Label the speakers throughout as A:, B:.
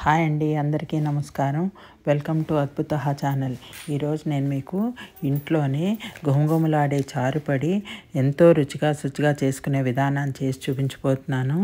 A: hi అండి అందరికీ నమస్కారం వెల్కమ్ టు అద్భుత ఛానల్ ఈరోజు నేను మీకు ఇంట్లోనే గుమగుమలాడే చారుపడి ఎంతో రుచిగా శుచిగా చేసుకునే విధానాన్ని చేసి చూపించబోతున్నాను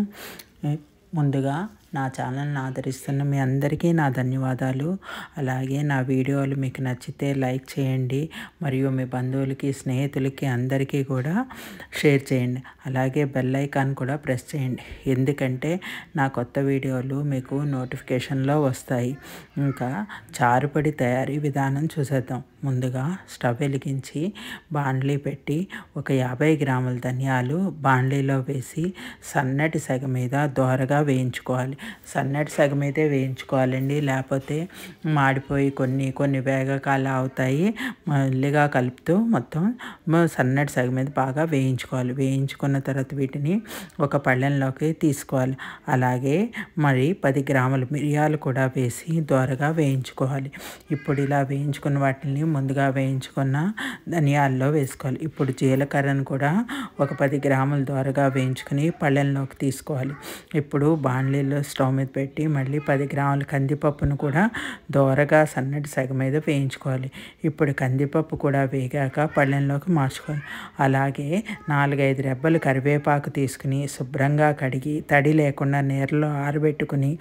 A: ముందుగా నా ఛానల్ని ఆదరిస్తున్న మీ అందరికీ నా ధన్యవాదాలు అలాగే నా వీడియోలు మీకు నచ్చితే లైక్ చేయండి మరియు మీ బంధువులకి స్నేహితులకి అందరికీ కూడా షేర్ చేయండి అలాగే బెల్ ఐకాన్ కూడా ప్రెస్ చేయండి ఎందుకంటే నా కొత్త వీడియోలు మీకు నోటిఫికేషన్లో వస్తాయి ఇంకా చారుపడి తయారీ విధానం చూసేద్దాం ముందుగా స్టవ్ వెలిగించి బాండ్లీ పెట్టి ఒక యాభై గ్రాముల ధనియాలు బాండ్లీలో వేసి సన్నటి సెగ మీద దోరగా వేయించుకోవాలి సన్నటి సెగ మీదే వేయించుకోవాలండి లేకపోతే మాడిపోయి కొన్ని కొన్ని వేగకాలు అవుతాయి మళ్ళీగా కలుపుతూ మొత్తం సన్నటి సెగ మీద బాగా వేయించుకోవాలి వేయించుకున్న తర్వాత వీటిని ఒక పళ్ళెంలోకి తీసుకోవాలి అలాగే మరి పది గ్రాముల మిరియాలు కూడా వేసి దోరగా వేయించుకోవాలి ఇప్పుడు ఇలా వేయించుకున్న వాటిని ముందుగా వేయించుకున్న ధనియాల్లో వేసుకోవాలి ఇప్పుడు జీలకర్రను కూడా ఒక పది గ్రాములు దోరగా వేయించుకుని పళ్ళెంలోకి తీసుకోవాలి ఇప్పుడు బాణలీలో స్టవ్ మీద పెట్టి మళ్ళీ పది గ్రాముల కందిపప్పును కూడా దోరగా సన్నటి సెగ మీద వేయించుకోవాలి ఇప్పుడు కందిపప్పు కూడా వేగాక పళ్ళెంలోకి మార్చుకోవాలి అలాగే నాలుగైదు రెబ్బలు కరివేపాకు తీసుకుని శుభ్రంగా కడిగి తడి లేకుండా నీళ్ళలో ఆరబెట్టుకుని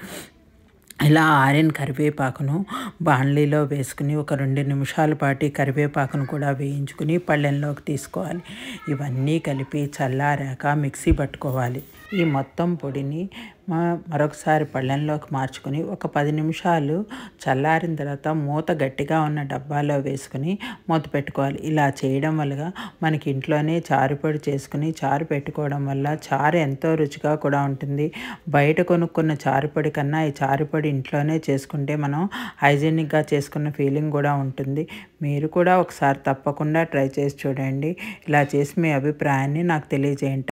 A: ఇలా ఆరిన కరివేపాకును బాణలీలో వేసుకుని ఒక రెండు నిమిషాల పాటు కరివేపాకును కూడా వేయించుకుని పళ్ళెంలోకి తీసుకోవాలి ఇవన్నీ కలిపి చల్లారాక మిక్సీ పట్టుకోవాలి ఈ మొత్తం పొడిని మరొకసారి పళ్ళెంలోకి మార్చుకొని ఒక పది నిమిషాలు చల్లారిన తర్వాత మూత గట్టిగా ఉన్న డబ్బాలో వేసుకుని మూత పెట్టుకోవాలి ఇలా చేయడం వల్ల మనకి ఇంట్లోనే చారు పొడి చేసుకుని చారు పెట్టుకోవడం వల్ల చారు ఎంతో రుచిగా కూడా ఉంటుంది బయట కొనుక్కున్న చారు పొడి కన్నా ఈ చారు పొడి ఇంట్లోనే చేసుకుంటే మనం హైజీనిక్గా చేసుకున్న ఫీలింగ్ కూడా ఉంటుంది మీరు కూడా ఒకసారి తప్పకుండా ట్రై చేసి చూడండి ఇలా చేసి మీ అభిప్రాయాన్ని నాకు తెలియజేయండి